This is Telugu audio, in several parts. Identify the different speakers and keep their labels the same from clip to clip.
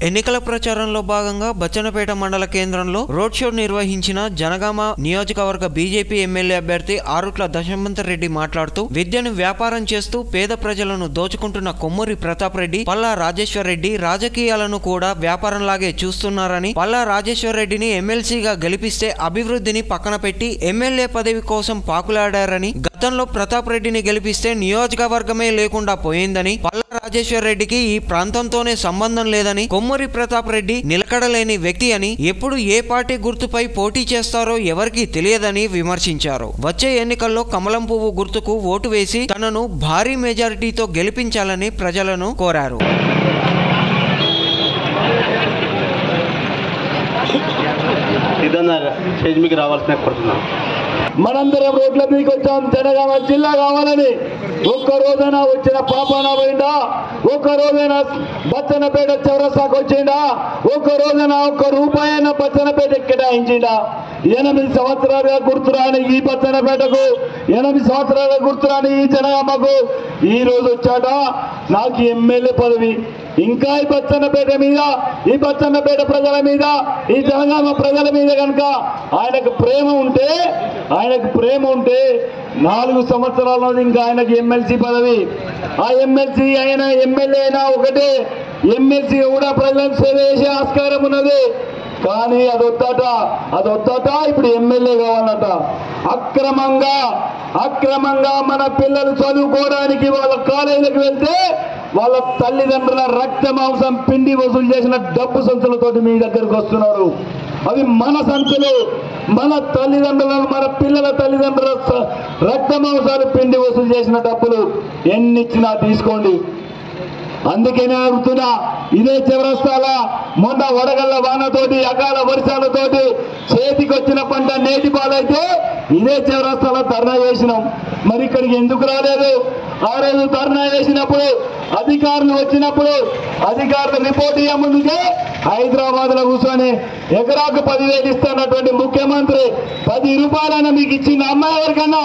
Speaker 1: ఎన్నికల ప్రచారంలో భాగంగా బచ్చన్నపేట మండల కేంద్రంలో రోడ్ షో నిర్వహించిన జనగామ నియోజకవర్గ బీజేపీ ఎమ్మెల్యే అభ్యర్థి ఆరుట్ల దశమంత రెడ్డి మాట్లాడుతూ విద్యను వ్యాపారం చేస్తూ పేద ప్రజలను దోచుకుంటున్న కొమ్మూరి ప్రతాప్ రెడ్డి పల్లా రాజేశ్వర్ రెడ్డి రాజకీయాలను కూడా వ్యాపారంలాగే చూస్తున్నారని పల్లా రాజేశ్వర్ రెడ్డిని ఎమ్మెల్సీగా గెలిపిస్తే అభివృద్ధిని పక్కన పెట్టి ఎమ్మెల్యే పదవి కోసం పాకులాడారని గతంలో ప్రతాప్ రెడ్డిని గెలిపిస్తే నియోజకవర్గమే లేకుండా పోయిందని పల్లా రాజేశ్వర్ రెడ్డికి ఈ ప్రాంతంతోనే సంబంధం లేదని కొమ్మూరి ప్రతాప్ రెడ్డి నిలకడలేని వ్యక్తి అని ఎప్పుడు ఏ పార్టీ గుర్తుపై పోటీ చేస్తారో ఎవరికీ తెలియదని విమర్శించారు వచ్చే ఎన్నికల్లో కమలం పువ్వు గుర్తుకు ఓటు వేసి తనను భారీ మెజారిటీతో గెలిపించాలని ప్రజలను కోరారు
Speaker 2: సిద్ధంగా స్టేజ్ మీకు రావాల్సిన కోరుతున్నాను
Speaker 3: మనందరం రోడ్ల మీదకి వచ్చాం జనగామ జిల్లా కావాలని ఒక్క రోజైనా వచ్చిన పాపాన పోయిందా ఒక్క రోజైనా బచ్చన్నపేట చౌరస్తాకు వచ్చిందా ఒక్క రోజైనా ఒక్క రూపాయి అయినా బచ్చన్నపేట కేటాయించిందా ఎనిమిది సంవత్సరాలుగా గుర్తురాని ఈ బచ్చన్నపేటకు ఎనిమిది సంవత్సరాలుగా గుర్తురాని ఈ జనగామకు ఈ రోజు వచ్చాట నాకు ఎమ్మెల్యే పదవి ఇంకా ఈ బచ్చన్నపేట మీద ఈ బచ్చన్నపేట ప్రజల మీద ఈ జనగామ ప్రజల మీద కనుక ఆయనకు ప్రేమ ఉంటే ఆయనకు ప్రేమ ఉంటే నాలుగు సంవత్సరాల ఇంకా ఆయనకి ఎమ్మెల్సీ పదవి ఆ ఎమ్మెల్సీ అయినా ఎమ్మెల్యే అయినా ఒకటే ఎమ్మెల్సీ కూడా ప్రజలకు సేవ చేసే ఆస్కారం ఉన్నది కానీ అది వద్దట అది వద్దట ఇప్పుడు ఎమ్మెల్యే కావాలట అక్రమంగా అక్రమంగా మన పిల్లలు చదువుకోవడానికి వాళ్ళ కాలేజీలకు వెళ్తే వాళ్ళ తల్లిదండ్రుల రక్త మాంసం పిండి వసూలు చేసిన డబ్బు సంచులతోటి మీ దగ్గరకు వస్తున్నారు అవి మన సంచులు మన తల్లిదండ్రులను మన పిల్లల తల్లిదండ్రుల స- రక్త మాంసాలు పిండి వసూలు చేసిన డబ్బులు ఎన్నిచ్చినా తీసుకోండి అందుకనే అడుగుతున్నా ఇదే చివరస్తాల మొన్న వడగళ్ళ వానతోటి అకాల వర్షాలతోటి చేతికి వచ్చిన పంట నేటి పాలైతే ఇదే చివరస్తాల ధర్నా చేసినాం మరి ఇక్కడికి ఎందుకు రాలేదు ఆ రోజు ధర్నా చేసినప్పుడు అధికారులు వచ్చినప్పుడు అధికారులు రిపోర్ట్ ఇయ్య ముందుకే హైదరాబాద్ లో కూర్చొని ఎకరాకు పదివేలు ఇస్తున్నటువంటి ముఖ్యమంత్రి పది రూపాయలైనా మీకు ఇచ్చిన అమ్మాయి ఎవరికన్నా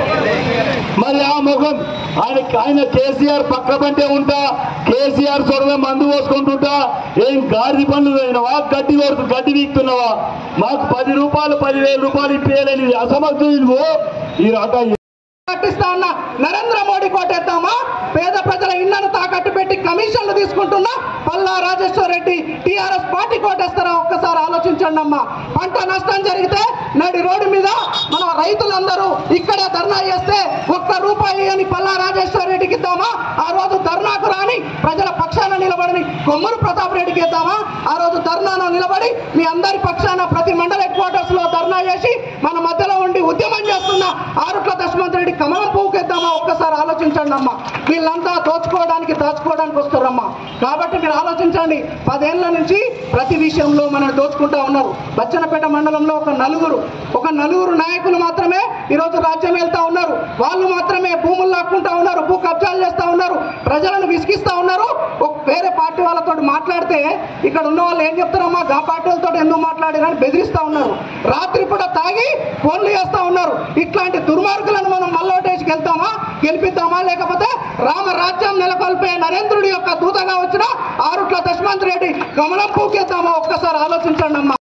Speaker 3: మరి ఆ ముఖం ఆయన ఆయన కేసీఆర్ పక్క పంటే ఉంటా కేసీఆర్ చొరవ మందు పోసుకుంటుంటా ఏం గాడి పనులు అయినవా గడ్డి కొడుతు గడ్డి వీక్తున్నావా మాకు పది రూపాయలు పదివేల రూపాయలు ఇప్పేయలేని అసమర్థులు నువ్వు ఈ రాట
Speaker 4: కట్టిస్తా ఉన్న నరేంద్ర మోడీ కోటేద్దామా పేద ప్రజల ఇళ్లను తాకట్టు పెట్టి కమిషన్లు తీసుకుంటున్న పల్లా రాజేశ్వర రెడ్డి టీఆర్ఎస్ పార్టీ కోటేస్తారా ఒక్కసారి ఆలోచించండి అమ్మా పంట నష్టం జరిగితే నడి రోడ్డు మీద మన రైతులందరూ ఇక్కడే ధర్నా చేస్తే ఒక్క రూపాయి అని పల్లా రాజేశ్వర రెడ్డికి ఇద్దామా ఆ రోజు ధర్నాకు రాని ప్రజల పక్షాన నిలబడని కొమ్మరు ప్రతాప్ రెడ్డికి ఇద్దామా ఆ రోజు ధర్నాలో నిలబడి మీ అందరి పక్షాన ప్రతి మండల హెడ్ క్వార్టర్స్ లో ధర్నా చేసి మన మధ్యలో ఉండి ఉద్యమం చేస్తున్న ఆరుట్ల దశమంత్ రెడ్డి కమలం పువ్వుకిద్దామా ఒక్కసారి ఆలోచించండి అమ్మా వీళ్ళంతా దోచుకోవడానికి దాచుకోవడానికి వస్తారమ్మా కాబట్టి మీరు ఆలోచించండి పదేళ్ల నుంచి ప్రతి విషయంలో మనం దోచుకుంటా ఉన్నారు బచ్చనపేట మండలంలో ఒక నలుగురు ఒక నలుగురు నాయకులు మాత్రమే ఈరోజు రాజ్యం వెళ్తా ఉన్నారు వాళ్ళు మాత్రమే భూములు లాక్కుంటా ఉన్నారు భూ కబ్జాలు చేస్తా ఉన్నారు ప్రజలను విసిగిస్తా ఉన్నారు ఒక వేరే పార్టీ వాళ్ళతో మాట్లాడితే ఇక్కడ ఉన్న వాళ్ళు ఏం చెప్తారమ్మా గా పార్టీ వాళ్ళతో ఎందుకు మాట్లాడారని బెదిరిస్తా ఉన్నారు రాత్రిపూట తాగి ఫోన్లు చేస్తా ఉన్నారు ఇట్లాంటి దుర్మార్గులను మనం మల్లోటేసి వెళ్తామా గెలిపిద్దామా లేకపోతే రామ రాజ్యం నెలకొల్పే నరేంద్రుడి యొక్క దూతగా వచ్చిన ఆరుట్ల దశమంత్ రెడ్డి కమలం పూకేద్దామా ఒక్కసారి ఆలోచించండి అమ్మా